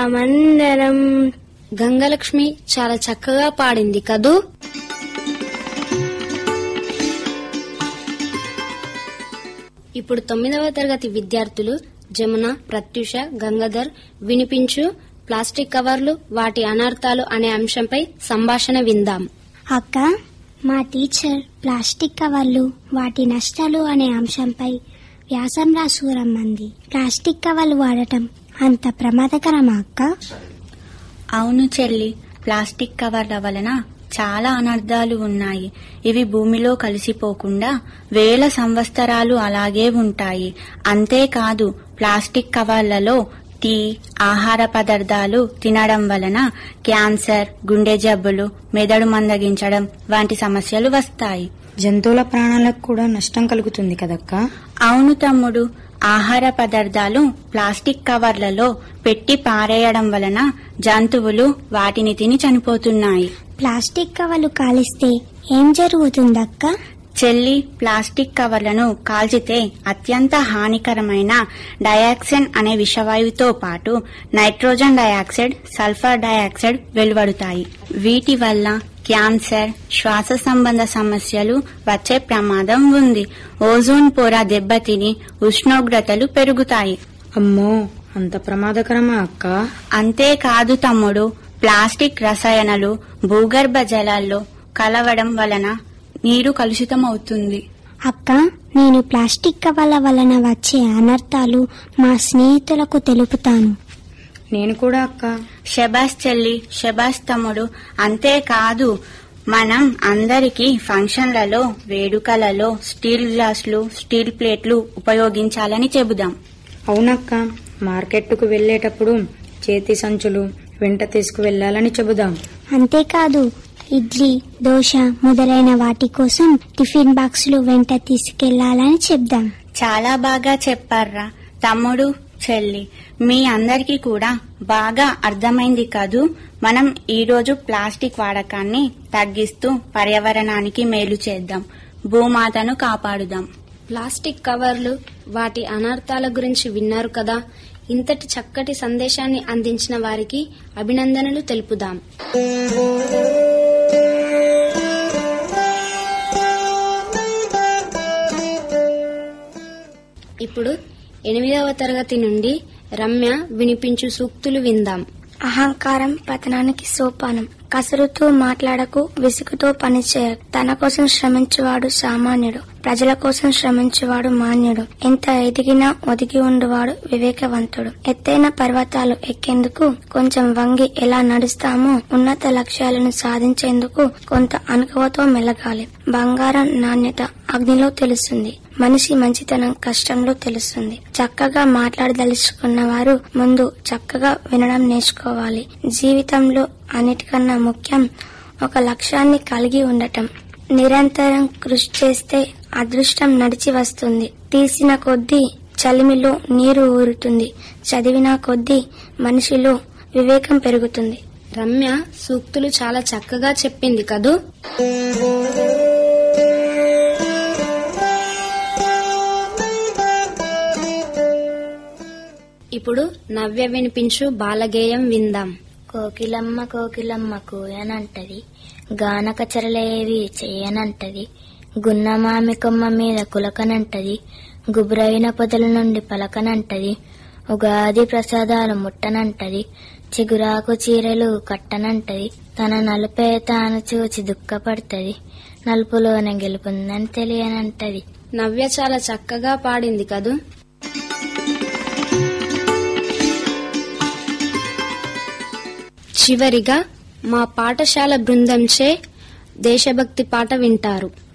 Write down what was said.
పాడదామందరం గంగలక్ష్మి చాలా చక్కగా పాడింది కదూ ఇప్పుడు తొమ్మిదవ తరగతి విద్యార్థులు జమున ప్రత్యూష గంగాధర్ వినిపించు ప్లాస్టిక్ కవర్లు వాటి అనర్థాలు అనే అంశంపై సంభాషణ విందాం అక్క మా టీచర్ ప్లాస్టిక్ కవర్లు వాటి నష్టాలు అనే అంశంపై వ్యాసం రాసుకురమ్మంది ప్లాస్టిక్ కవర్లు వాడటం అంత ప్రమాదకరమా అక్క అవును చెల్లి ప్లాస్టిక్ కవర్ల వలన చాలా అనర్థాలు ఉన్నాయి ఇవి భూమిలో కలిసిపోకుండా వేల సంవత్సరాలు అలాగే ఉంటాయి అంతేకాదు ప్లాస్టిక్ కవర్లలో టీ ఆహార పదార్థాలు తినడం వలన క్యాన్సర్ గుండె జబ్బులు మెదడు మందగించడం వంటి సమస్యలు వస్తాయి జంతువుల ప్రాణాలకు కూడా నష్టం కలుగుతుంది కదక్క అవును తమ్ముడు ఆహార పదార్థాలు ప్లాస్టిక్ కవర్లలో పెట్టి పారేయడం వలన జంతువులు వాటిని తిని చనిపోతున్నాయి ప్లాస్టిక్ కవర్లు కాలిస్తే ఏం జరుగుతుందక్క చెల్లి ప్లాస్టిక్ కవర్లను కాల్చితే అత్యంత హానికరమైన డయాక్సిన్ అనే విషవాయువుతో పాటు నైట్రోజన్ డయాక్సైడ్ సల్ఫర్ డయాక్సైడ్ వెలువడుతాయి వీటి వల్ల క్యాన్సర్ శ్వాస సంబంధ సమస్యలు వచ్చే ప్రమాదం ఉంది ఓజోన్ పొర దెబ్బతిని ఉష్ణోగ్రతలు పెరుగుతాయి అమ్మో అంత ప్రమాదకరమా అక్క అంతేకాదు తమ్ముడు ప్లాస్టిక్ రసాయనాలు భూగర్భ జలాల్లో కలవడం వలన నీరు కలుషితమవుతుంది అక్క నేను ప్లాస్టిక్ కవర్ల వలన వచ్చే అనర్థాలు మా స్నేహితులకు తెలుపుతాను నేను కూడా అక్క శబాష్ చెల్లి శబాష్ తమ్ముడు అంతేకాదు మనం అందరికీ ఫంక్షన్లలో వేడుకలలో స్టీల్ గ్లాసులు స్టీల్ ప్లేట్లు ఉపయోగించాలని చెబుదాం అవునక్క మార్కెట్కు వెళ్ళేటప్పుడు చేతి సంచులు వెంట తీసుకువెళ్లాలని చెబుదాం అంతేకాదు ఇడ్లీ దోశ మొదలైన వాటి కోసం టిఫిన్ బాక్సులు వెంట తీసుకెళ్లాలని చెప్దాం చాలా బాగా చెప్పారా తమ్ముడు చెల్లి మీ అందరికీ కూడా బాగా అర్థమైంది కదూ మనం ఈ రోజు ప్లాస్టిక్ వాడకాన్ని తగ్గిస్తూ పర్యావరణానికి మేలు చేద్దాం భూమాతను కాపాడుదాం ప్లాస్టిక్ కవర్లు వాటి అనర్థాల గురించి విన్నారు కదా ఇంతటి చక్కటి సందేశాన్ని అందించిన వారికి అభినందనలు తెలుపుదాం ఇప్పుడు ఎనిమిదవ తరగతి నుండి రమ్య వినిపించు సూక్తులు విందాం అహంకారం పతనానికి సోపానం కసురుతూ మాట్లాడకు విసుగుతో పనిచేయ తన కోసం శ్రమించువాడు సామాన్యుడు ప్రజల కోసం శ్రమించువాడు మాన్యుడు ఎంత ఎదిగినా ఒదిగి ఉండువాడు వివేకవంతుడు ఎత్తైన పర్వతాలు ఎక్కేందుకు కొంచెం వంగి ఎలా నడుస్తామో ఉన్నత లక్ష్యాలను సాధించేందుకు కొంత అనుకవతో మెలగాలి బంగారం నాణ్యత అగ్నిలో తెలుస్తుంది మనిషి మంచితనం కష్టంలో తెలుస్తుంది చక్కగా మాట్లాడదలుచుకున్న వారు ముందు చక్కగా వినడం నేర్చుకోవాలి జీవితంలో అన్నిటికన్నా ముఖ్యం ఒక లక్ష్యాన్ని కలిగి ఉండటం నిరంతరం కృషి చేస్తే అదృష్టం నడిచి వస్తుంది తీసిన కొద్దీ చలిమిలో నీరు ఊరుతుంది చదివిన కొద్దీ మనిషిలో వివేకం పెరుగుతుంది రమ్య సూక్తులు చాలా చక్కగా చెప్పింది కదూ ఇప్పుడు నవ్య వినిపించు బాలగేయం విందాం కోకిలమ్మ కోకిలమ్మ కూయనంటది గానకచరలేవి చేయనంటది గున్నమామి కొమ్మ మీద కులకనంటది గుబురైన పొదల నుండి పలకనంటది ఉగాది ప్రసాదాలు ముట్టనంటది చిగురాకు చీరలు కట్టనంటది తన నలుపే తాను చూచి దుఃఖపడుతుంది నలుపులోన గెలుపుందని తెలియనంటది నవ్య చాలా చక్కగా పాడింది కదూ చివరిగా మా పాఠశాల బృందంచే దేశభక్తి పాట వింటారు